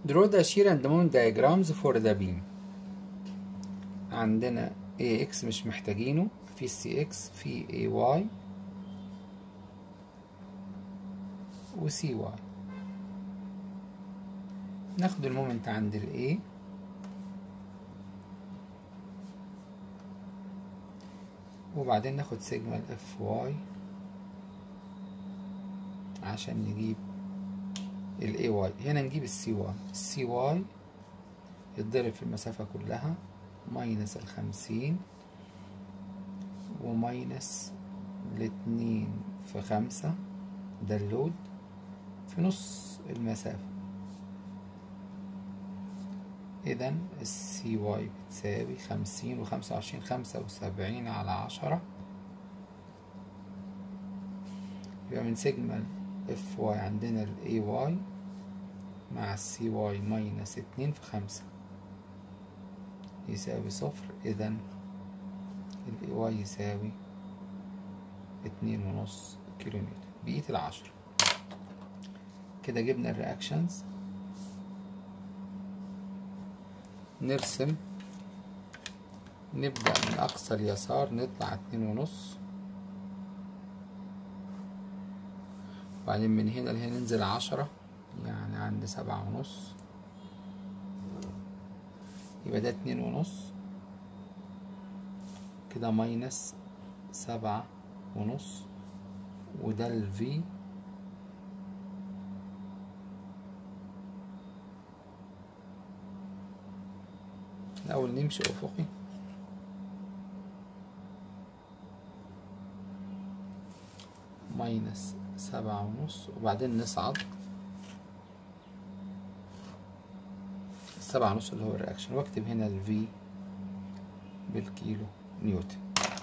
Draw the shear and moment diagrams for the beam عندنا AX مش محتاجينه في CX في AY و CY ناخد المومنت عند ال A وبعدين ناخد سيجما ال FY عشان نجيب ال AY هنا نجيب ال CY ال CY يتضرب في المسافة كلها ماينس الخمسين وماينس الاتنين في خمسة ده اللود في نص المسافة إذا السي واي بتساوي خمسين وخمسة وعشرين خمسة وسبعين على عشرة يبقى من سيجما اف واي عندنا الاي واي مع السي واي ماينس اتنين في خمسة يساوي صفر إذا ال واي يساوي اتنين ونص كيلو نيوتن بقية العشرة كده جبنا الرياكشنز نرسم نبدأ من أقصى اليسار نطلع اتنين ونص وبعدين من هنا لهنا ننزل عشرة يعني عند سبعة ونص يبقى ده اتنين ونص كده ماينس سبعة ونص وده الفي الأول نمشي أفقي ماينس سبعة ونص وبعدين نصعد سبعة ونص اللي هو الرياكشن واكتب هنا الفي بالكيلو نيوتن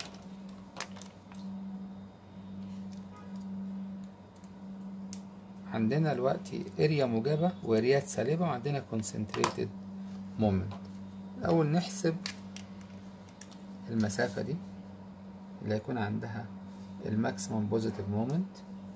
عندنا دلوقتي اريا موجبة واريات سالبة وعندنا concentrated moment الأول نحسب المسافة دي اللي هيكون عندها الماكسيمم بوزيتيف مومنت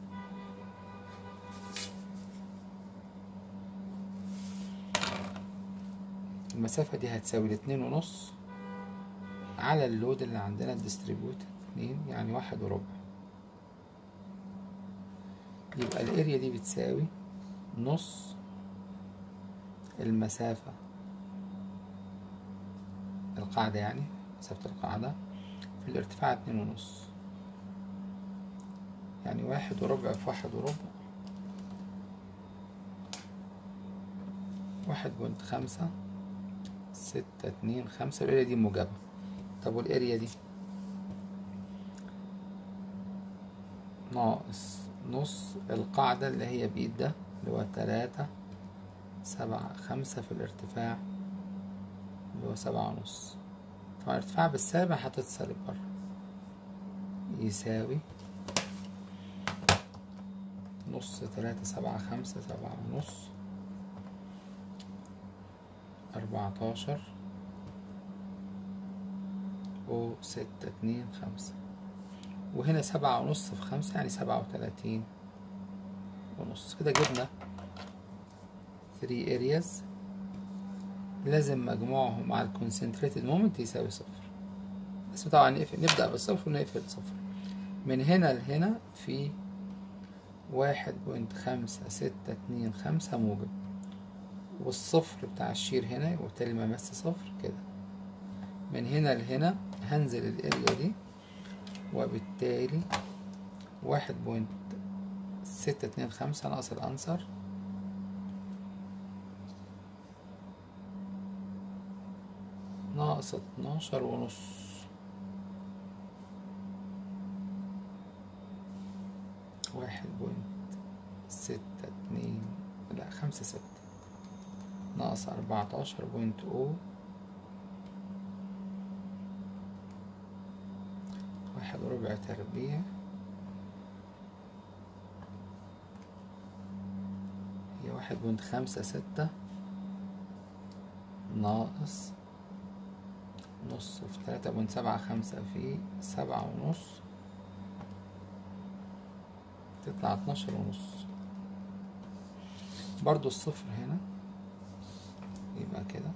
المسافة دي هتساوي الاتنين ونص على اللود اللي عندنا الديستريبيوت اتنين يعني واحد وربع يبقى الاريا دي بتساوي نص المسافة القاعدة يعني مسافة القاعدة في الارتفاع اتنين ونص يعني واحد وربع في واحد وربع واحد بوينت خمسة ستة اتنين خمسة الاريا دي موجبة طب والاريا دي ناقص نص القاعدة اللي هي بإيد ده اللي هو تلاتة سبعة خمسة في الارتفاع اللي هو سبعة ونص طبعا الارتفاع بالسابع هتتسالب بره يساوي نص تلاتة سبعة خمسة سبعة ونص أربعتاشر و ستة اتنين خمسة وهنا سبعة ونص في خمسة يعني سبعة وتلاتين ونص كده جبنا three areas لازم مجموعهم مع الكونسنتريتد مومنت يساوي صفر بس طبعا نقفل نبدأ بالصفر ونقفل صفر من هنا لهنا في واحد بوينت خمسة ستة اتنين خمسة موجب والصفر بتاع الشير هنا وبالتالي ممس صفر كده من هنا لهنا هنزل الاريا دي وبالتالي واحد بوينت ستة اتنين خمسة ناقص الأنسر ناقص اتناشر ونص واحد بوينت ستة اتنين لا خمسة ستة ناقص أربعتاشر بوينت أو واحد وربع تربيع هي واحد بوينت خمسة ستة ناقص نص في تلاتة بوينت سبعة خمسة في سبعة ونص تطلع اتناشر ونص برضو الصفر هنا يبقى كده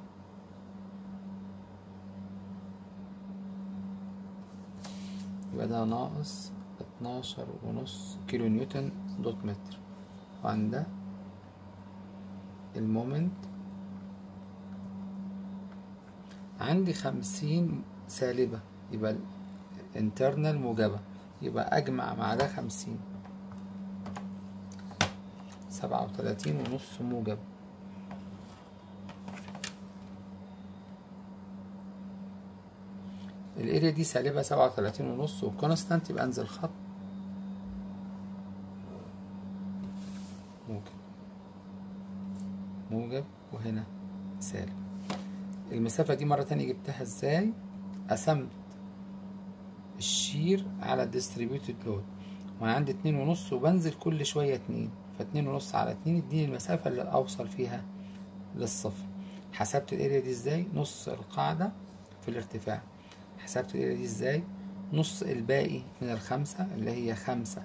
يبقى ده ناقص اتناشر ونص كيلو نيوتن دوت متر وعند ده المومنت عندي خمسين سالبة يبقى الانترنال موجبة يبقى أجمع مع ده خمسين سبعة وتلاتين ونص موجب الاريا دي سالبة سبعة وتلاتين ونص وكونستانت يبقى انزل خط موجب موجب وهنا سالب المسافة دي مرة تانية جبتها ازاي قسمت الشير على الديستريبيوتد لود وانا عندي اتنين ونص وبنزل كل شوية اتنين فاتنين ونص على اتنين يديني المسافة اللي اوصل فيها للصفر حسبت الاريا دي ازاي نص القاعدة في الارتفاع حسبت الاريا دي ازاي نص الباقي من الخمسة اللي هي خمسة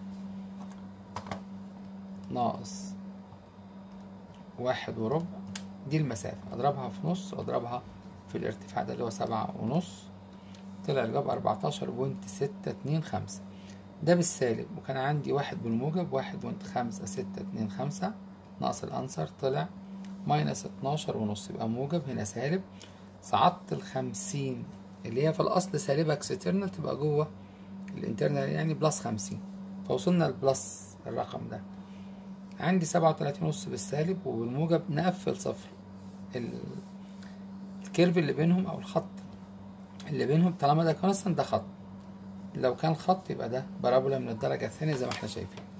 ناقص واحد وربع دي المسافة اضربها في نص واضربها في الارتفاع ده اللي هو سبعة ونص طلع الجواب أربعتاشر بوينت ستة اتنين خمسة ده بالسالب وكان عندي واحد بالموجب واحد بوينت خمسة ستة اتنين خمسة ناقص الأنسر طلع ماينس اتناشر ونص يبقى موجب هنا سالب صعدت الخمسين اللي هي في الأصل سالبة اكسترنال تبقى جوه الانترنال يعني بلس خمسين فوصلنا لبلس الرقم ده عندي سبعة وتلاتين ونص بالسالب وبالموجب نقفل صفر ال- الكيرف اللي بينهم أو الخط اللي بينهم طالما ده كونستنت ده خط لو كان خط يبقى ده بارابولا من الدرجة الثانية زي ما احنا شايفين